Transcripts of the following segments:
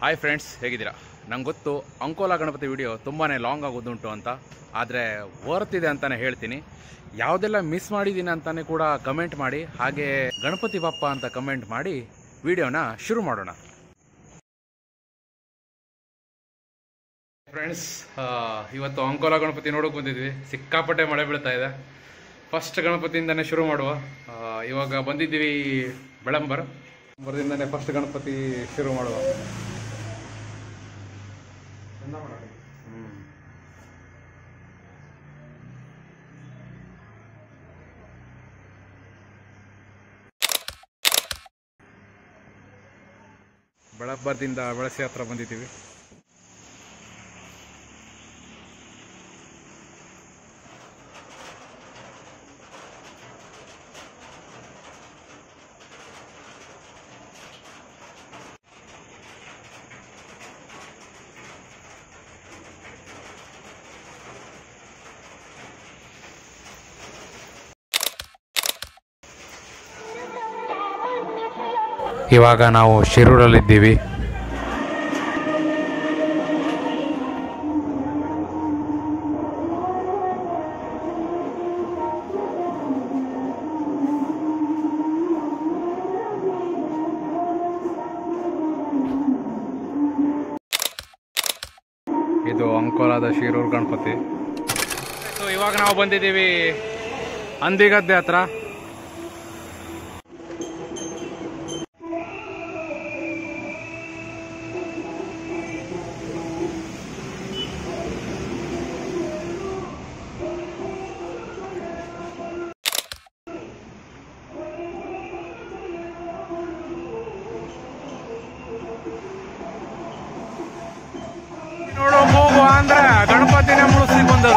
Hi friends ಹೇಗಿದ್ದೀರಾ ನಂಗೆ ಗೊತ್ತು ಅಂಕೋಲಾ ಗಣಪತಿ ವಿಡಿಯೋ ತುಂಬಾ ಲಾಂಗ್ ಆಗೋದುಂಟು ಅಂತ ಆದರೆ ವರ್ತ್ ಇದೆ ಅಂತಲೇ ಹೇಳ್ತೀನಿ ಯಾವುದೆಲ್ಲ ಮಿಸ್ ಮಾಡಿದ್ದೀನಿ ಅಂತಲೇ ಕೂಡ ಕಮೆಂಟ್ ಮಾಡಿ ಹಾಗೆ ಗಣಪತಿ ಬಪ್ಪ ಅಂತ ಕಮೆಂಟ್ ಮಾಡಿ ವಿಡಿಯೋನ ಶುರು ಮಾಡೋಣ ಫ್ರೆಂಡ್ಸ್ ಇವತ್ತು ಅಂಕೋಲಾ ಗಣಪತಿ ನೋಡೋಕೆ ಬಂದಿದ್ವಿ ಸಿಕ್ಕಾಪಟ್ಟೆ ಮಳೆ ಬೀಳ್ತಾ ಇದೆ ಫಸ್ಟ್ ಗಣಪತಿಯಿಂದನೇ ಶುರು ಮಾಡುವ ಆ, ಇವಾಗ ಬಂದಿದ್ದೀವಿ ಬೆಳಂಬರ್ ಬೆಳಂಬರದಿಂದನೇ ಫಸ್ಟ್ ಗಣಪತಿ ಶುರು ಮಾಡುವ ಹ್ಮ್. ಬೆಳಬ್ಬರದಿಂದ ಬೆಳಸಿ ಹತ್ರ ಬಂದಿದ್ದೀವಿ ಇವಾಗ ನಾವು ಶಿರೂರಲ್ಲಿದ್ದೀವಿ ಇದು ಅಂಕೋಲಾದ ಶಿರೂರು ಗಣಪತಿ ಸೊ ಇವಾಗ ನಾವು ಬಂದಿದ್ದೀವಿ ಅಂದಿಗದ್ದೆ ಹತ್ರ ನೋಡು ಮೂಗು ಅಂದ್ರೆ ಗಣಪತಿನೇ ಮುಳುಸಿ ಬಂದದ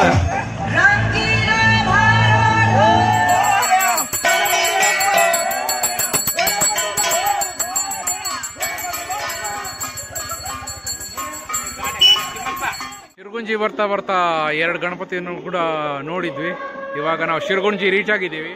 ಶಿರ್ಗುಂಜಿ ಬರ್ತಾ ಬರ್ತಾ ಎರಡು ಗಣಪತಿಯನ್ನು ಕೂಡ ನೋಡಿದ್ವಿ ಇವಾಗ ನಾವು ಶಿರ್ಗುಂಜಿ ರೀಚ್ ಆಗಿದ್ದೀವಿ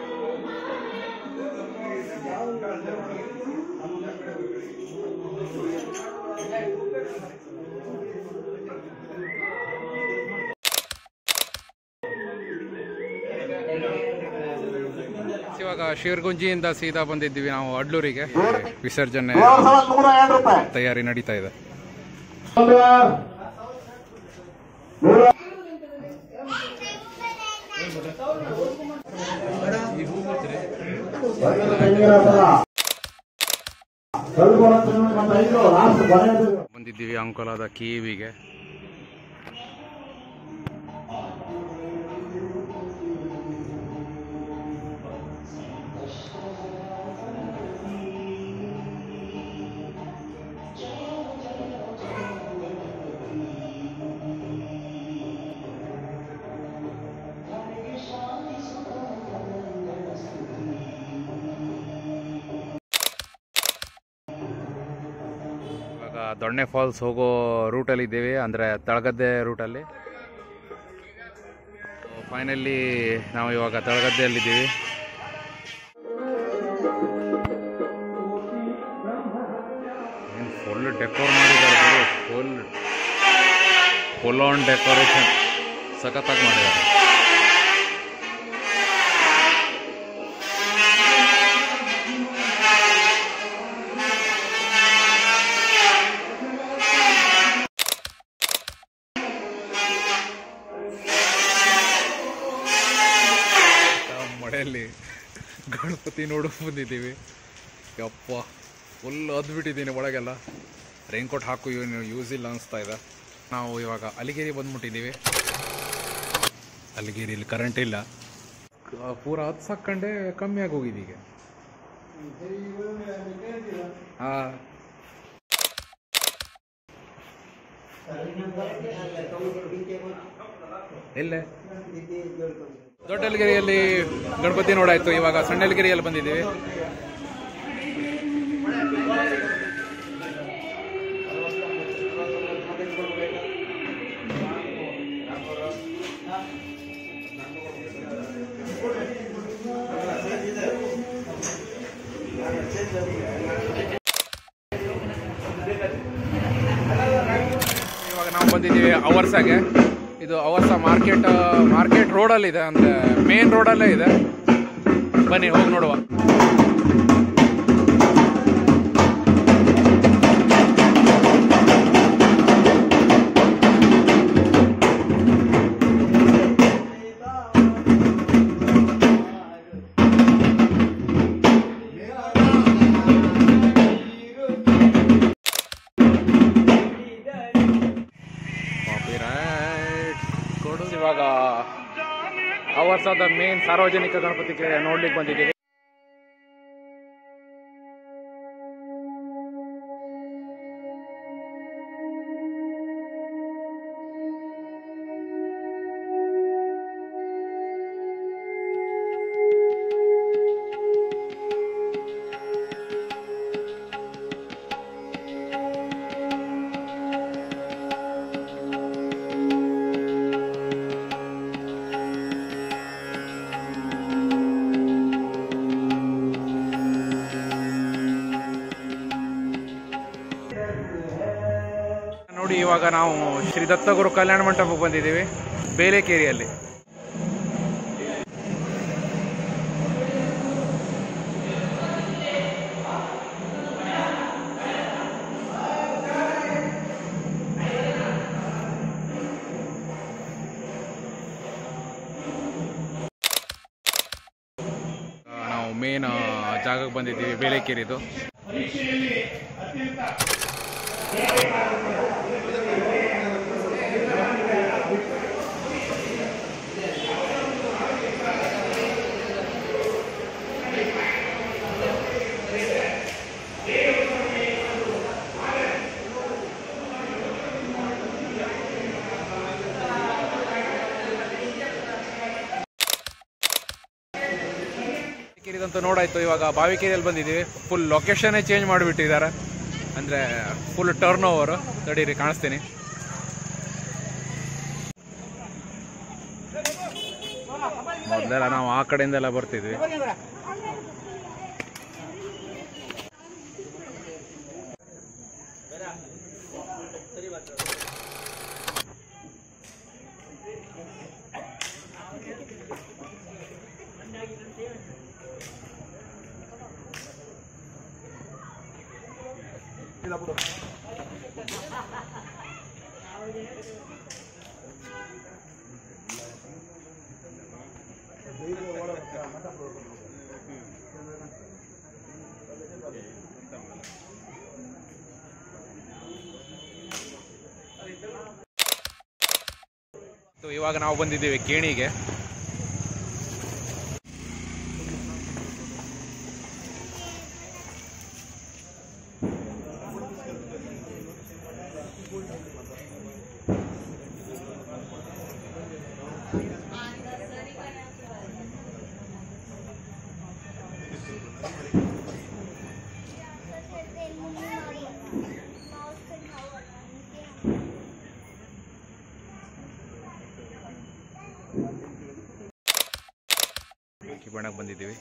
ಇವಾಗ ಶಿರ್ಗುಂಜಿಯಿಂದ ಸೀದಾ ಬಂದಿದ್ದೀವಿ ನಾವು ಅಡ್ಲೂರಿಗೆ ವಿಸರ್ಜನೆ ದೇವರ ಸಲ ನೂರ ಎರಡು ರೂಪಾಯಿ ತಯಾರಿ ನಡೀತಾ ಇದೆ ನೂರ ಸ್ವಲ್ಪ ಹೊತ್ತು ಮತ್ತೆ ಐದು ಲಾಸ್ಟ್ ಕೊನೆಯದು ಬಂದಿದ್ದೀವಿ ಅಂಕೋಲಾದ ಕಿವಿಗೆ ಇವಾಗ ದೊಣ್ಣೆ ಫಾಲ್ಸ್ ಹೋಗೋ ರೂಟಲ್ಲಿ ಇದ್ದೀವಿ ಅಂದರೆ ತಳಗದ್ದೆ ರೂಟಲ್ಲಿ ಫೈನಲಿ ನಾವು ಇವಾಗ ತಳಗದ್ದೆಯಲ್ಲಿದ್ದೀವಿ ಏನು ಫುಲ್ ಡೆಕೋರ್ ಮಾಡಿದ್ದಾರೆ ಫುಲ್ ಫುಲ್ ಆನ್ ಡೆಕೋರೇಷನ್ ಸಖತ್ತಾಗಿ ಮಾಡಿದ್ದಾರೆ ನಾವು ಮಳೆಯಲ್ಲಿ ಗಣಪತಿ ನೋಡೋ ಬಂದಿದ್ದೀವಿ ಯಪ್ಪ ಫುಲ್ ಅದ್ಬಿಟ್ಟಿದ್ದೀನಿ ಒಳಗೆಲ್ಲ ರೈನ್ಕೋಟ್ ಹಾಕು ಏನು ಯೂಸ್ ಇಲ್ಲ ಅನಿಸ್ತಾ ಇದೆ ನಾವು ಇವಾಗ ಅಲಿಗೇರಿ ಬಂದ್ಬಿಟ್ಟಿದ್ದೀವಿ ಅಲಿಗೇರಿಯಲ್ಲಿ ಕರೆಂಟ್ ಇಲ್ಲ ಕ- ಪೂರ ಹತ್ತು ಸಾಕಂಡೆ ಕಮ್ಮಿ ಆಗಿ ಹೋಗಿದೆ ಈಗ ಹಾಂ ಎಲ್ಲೇ ದೊಡ್ಡ ಅಲಿಗೆರೆಯಲ್ಲಿ ಗಣಪತಿ ನೋಡಾಯ್ತು ಇವಾಗ ಸಣ್ಣ ಅಲಿಗೆರೆಯಲ್ಲಿ ಬಂದಿದ್ದೀವಿ ಬಂದಿದ್ದೀವಿ ಅವರ್ಸಾಗೆ ಇದು ಅವರ್ಸ ಮಾರ್ಕೆಟ್ ಮಾರ್ಕೆಟ್ ರೋಡಲ್ಲಿದೆ ಅಂದರೆ ಮೇನ್ ರೋಡಲ್ಲೇ ಇದೆ ಬನ್ನಿ ಹೋಗಿ ನೋಡುವ ಕಾಪಿರೈಟ್ ಕೊಡು ಇವಾಗ ಅವರ್ಸದ ಮೇನ್ ಸಾರ್ವಜನಿಕ ಗಣಪತಿಗೆ ನೋಡ್ಲಿಕ್ಕೆ ಬಂದಿದ್ದೀವಿ ನೋಡಿ ಇವಾಗ ನಾವು ಶ್ರೀ ದತ್ತಗುರು ಕಲ್ಯಾಣ ಮಂಟಪಕ್ಕೆ ಬಂದಿದ್ದೀವಿ ಬೇಲೆಕೇರಿಯಲ್ಲಿ ಆ, ನಾವು ಮೇನ್ ಜಾಗಕ್ಕೆ ಬಂದಿದ್ದೀವಿ ಬೇಲೆಕೇರಿದು ಬಾವಿಕೆರಿದಂತೂ ನೋಡಾಯ್ತು ಇವಾಗ ಬಾವಿಕೆರಿಯಲ್ಲಿ ಬಂದಿದ್ದೀವಿ ಫುಲ್ ಲೊಕೇಶನ್ನೇ ಚೇಂಜ್ ಮಾಡಿಬಿಟ್ಟಿದ್ದಾರೆ ಅಂದರೆ ಫುಲ್ ಟರ್ನ್ ಓವರು ತಡೀರಿ ಕಾಣಿಸ್ತೀನಿ ಮೊದಲೆಲ್ಲ ನಾವು ಆ ಕಡೆಯಿಂದೆಲ್ಲ ಬರ್ತಿದ್ವಿ ಸೊ ಇವಾಗ ನಾವು ಬಂದಿದ್ದೀವಿ ಕೇಣಿಗೆ ಕಿಬಣ್ಣಕ್ಕೆ ಬಂದಿದ್ದೀವಿ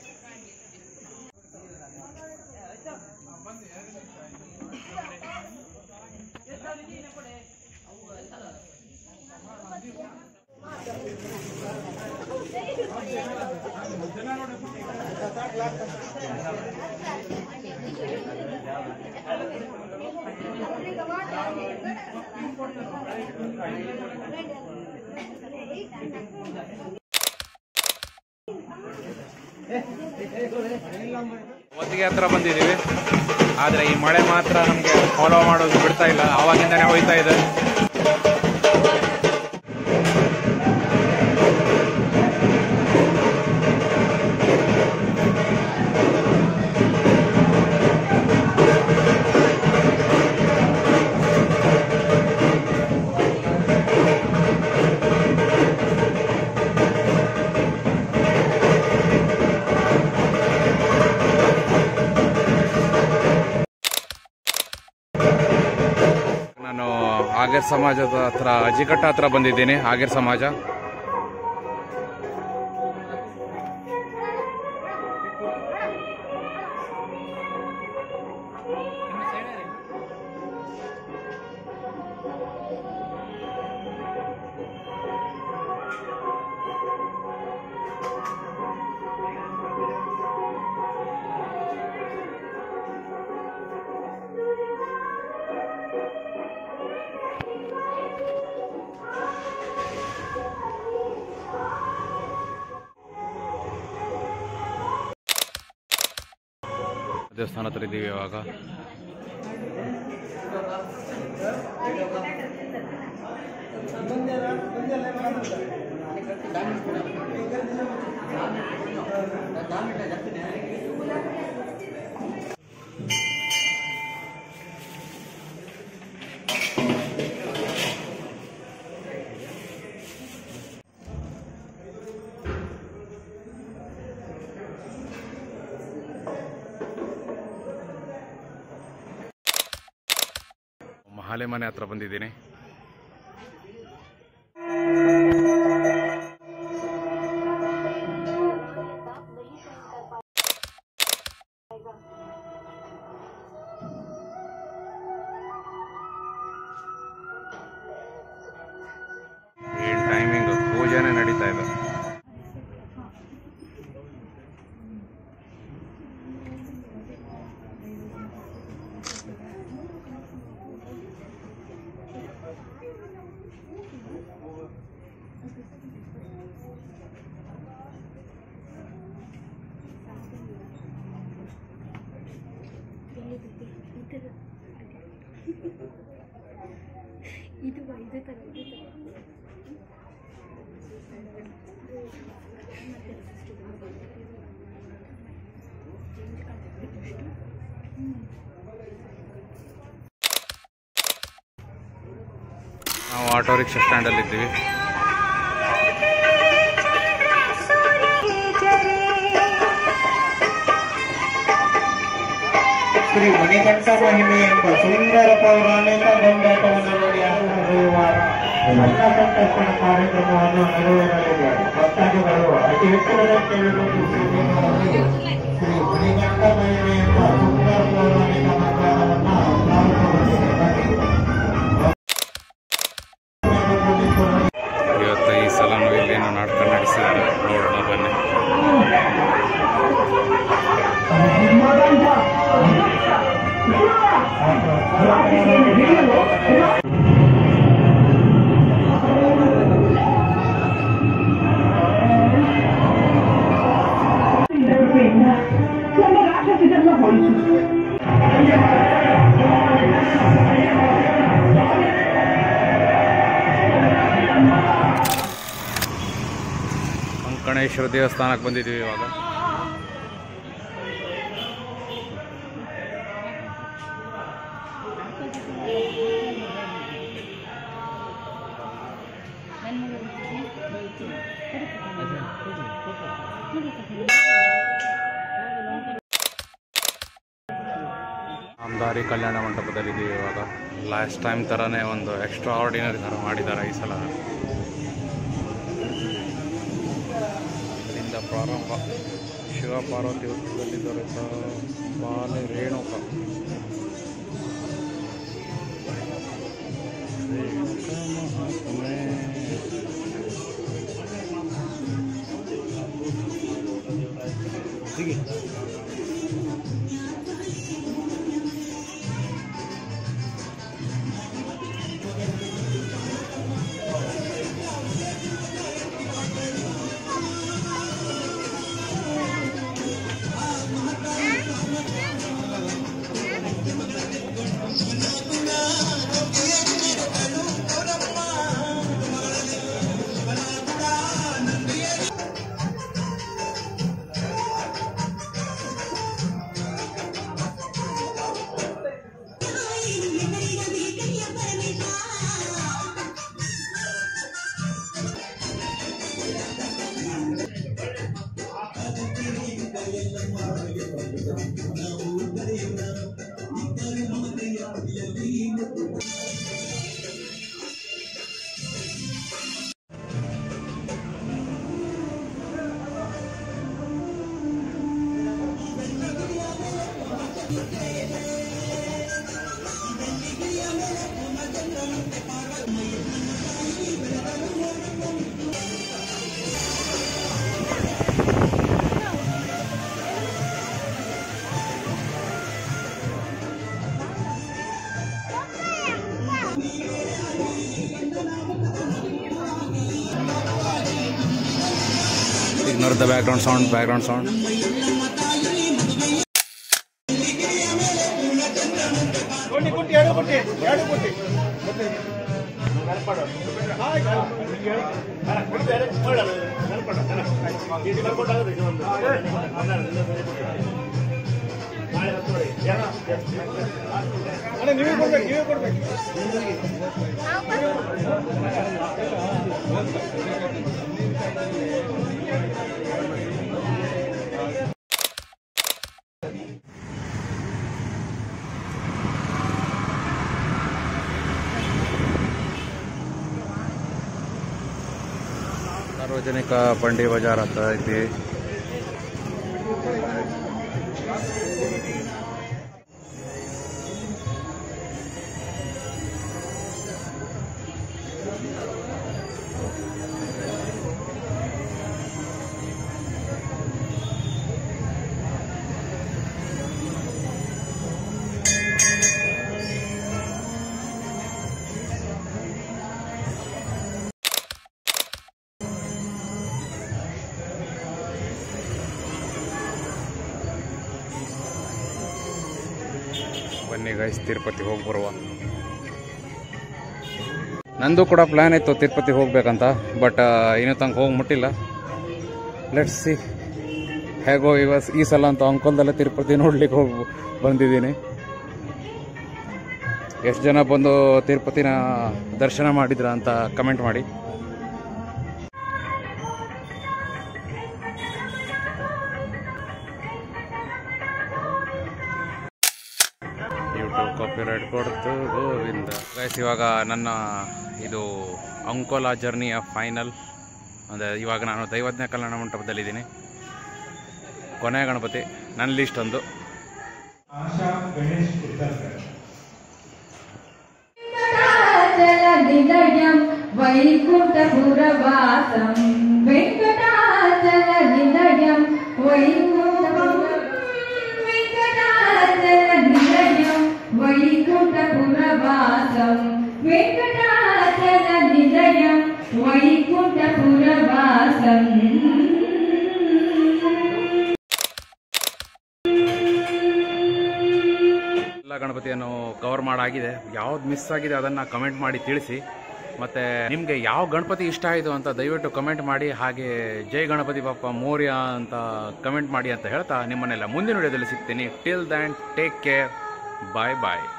ಒತ್ತಿಗೆ ಹತ್ರ ಬಂದಿದ್ದೀವಿ ಆದರೆ ಈ ಮಳೆ ಮಾತ್ರ ನಮಗೆ ಫಾಲೋ ಮಾಡೋದು ಬಿಡ್ತಾ ಇಲ್ಲ ಆವಾಗಿಂದನೇ ಹೋಯ್ತಾ ಇದೆ ನಾನು ಆಗೇರ್ ಸಮಾಜದ ಹತ್ರ ಅಜಿಕಟ್ಟ ಹತ್ರ ಬಂದಿದ್ದೀನಿ ಆಗೇರ್ ಸಮಾಜ ದೇವಸ್ಥಾನ ಹತ್ರ ಇದ್ದೀವಿ ಇವಾಗ ಮಹಾಲೆ ಮನೆ ಹತ್ರ ಬಂದಿದ್ದೀನಿ ಏನ್ ಟೈಮಿಂಗ್ ಪೂಜೆನೇ ನಡೀತಾ ಇದೆ ಇದು ಇದೇ ಥರ ಇದೇ ಥರ ನಾವು ಆಟೋ ರಿಕ್ಷಾ ಸ್ಟ್ಯಾಂಡಲ್ಲಿ ಇದ್ದೀವಿ ಶ್ರೀ ಮಣಿಕಂಠ ಮಹಿಮೆ ಎಂಬ ಸುಂದರ ಪೌರಾಣಿಕ ಗೊಂಡಾಟವನ್ನು ನೋಡಿ ಹರಿಯುವಾರ ಅನ್ನ ಸಂತರ್ಪಣ ಕಾರ್ಯಕ್ರಮವನ್ನು ನೆರವೇರಲಿದೆ ಭಕ್ತಾದಿಗಳು ಅತಿ ಹೆಚ್ಚಿನದಂತೆ ಇರುವುದು ಸೂಚನೆಗಳಲ್ಲಿ ಶ್ರೀ ಮಣಿಕಂಠ ಮಹಿಮೆ ಎಂಬ ಸುಂದರ ಪೌರಾಣಿಕ ಮಂದಿರವನ್ನು ಪ್ರಾರಂಭಗೊಂಡಿದೆ ಇವತ್ತು ಈ ಸಲನೂ ಇಲ್ಲೇನೋ ನಾಟಕ ನಡೆಸಿದ್ದಾರೆ ನೋಡೋಣ ಬನ್ನಿ ಅಂಕಣೇಶ್ವರ ದೇವಸ್ಥಾನಕ್ಕೆ ಬಂದಿದ್ದೀವಿ ಇವಾಗ ನಾಮದಾರಿ ಕಲ್ಯಾಣ ಮಂಟಪದಲ್ಲಿದ್ದೀವಿ ಇವಾಗ ಲಾಸ್ಟ್ ಟೈಮ್ ಥರನೇ ಒಂದು ಎಕ್ಸ್ಟ್ರಾ ಆರ್ಡಿನರಿ ಥರ ಮಾಡಿದ್ದಾರೆ ಈ ಸಲ ಇಲ್ಲಿಂದ ಪ್ರಾರಂಭ ಶಿವ ಪಾರ್ವತಿ ಹುತ್ತದಲ್ಲಿ ದೊರೆತ ಬಾಲೆ ರೇಣುಕ ರೇಣುಕ ಮಹಾತ್ಮೆ Ignore the background sound, background sound. ಸಾರ್ವಜನಿಕ ಬಂಡಿ ಬಜಾರ್ ಅಂತ ಐತಿ ಬನ್ನಿ ಗೈಸ್ ತಿರುಪತಿ ಹೋಗಿ ಬರುವ ನಂದು ಕೂಡ ಪ್ಲ್ಯಾನ್ ಇತ್ತು ತಿರುಪತಿ ಹೋಗ್ಬೇಕಂತ ಬಟ್ ಇನ್ನೂ ತನಕ ಹೋಗಿ ಮುಟ್ಟಿಲ್ಲ ಲೆಟ್ಸ್ ಸಿ ಹೇಗೋ ಇವಸ್ ಈ ಸಲ ಅಂತೂ ಅಂಕೋಲ್ದಲ್ಲೇ ತಿರುಪತಿ ನೋಡ್ಲಿಕ್ಕೆ ಹೋಗಿ ಬಂದಿದ್ದೀನಿ ಎಷ್ಟು ಜನ ಬಂದು ತಿರುಪತಿನ ದರ್ಶನ ಮಾಡಿದ್ರ ಅಂತ ಕಮೆಂಟ್ ಮಾಡಿ ಯೂಟ್ಯೂಬ್ ಕಾಪಿರೈಟ್ ಕೊಡ್ತು ಗೋವಿಂದ ಗೈಸ್ ಇವಾಗ ನನ್ನ ಇದು ಅಂಕೋಲಾ ಜರ್ನಿಯ ಫೈನಲ್ ಅಂದರೆ ಇವಾಗ ನಾನು ದೈವಜ್ಞ ಕಲ್ಯಾಣ ಮಂಟಪದಲ್ಲಿದ್ದೀನಿ ಕೊನೆಯ ಗಣಪತಿ ನನ್ನ ಲಿಸ್ಟ್ ಒಂದು ಆಶಾ ಗಣೇಶ್ ಉತ್ತರ್ಕರ್ వెంకటాచలనిలయం వైకుంఠపురవాసం వెంకటాచలనిలయం వైకుంఠం వెంకటాచలనిలయం వైకుంఠపురవాసం వెంకటాచలనిలయం వైకుంఠపురవాసం ಎಲ್ಲ ಗಣಪತಿಯನ್ನು ಕವರ್ ಮಾಡಾಗಿದೆ ಯಾವ್ದು ಮಿಸ್ ಆಗಿದೆ ಅದನ್ನು ಕಮೆಂಟ್ ಮಾಡಿ ತಿಳಿಸಿ ಮತ್ತು ನಿಮಗೆ ಯಾವ ಗಣಪತಿ ಇಷ್ಟ ಆಯಿತು ಅಂತ ದಯವಿಟ್ಟು ಕಮೆಂಟ್ ಮಾಡಿ ಹಾಗೆ ಜೈ ಗಣಪತಿ ಬಪ್ಪ ಮೋರ್ಯ ಅಂತ ಕಮೆಂಟ್ ಮಾಡಿ ಅಂತ ಹೇಳ್ತಾ ನಿಮ್ಮನ್ನೆಲ್ಲ ಮುಂದಿನ ವಿಡಿಯೋದಲ್ಲಿ ಸಿಗ್ತೀನಿ till then take care bye ಬಾಯ್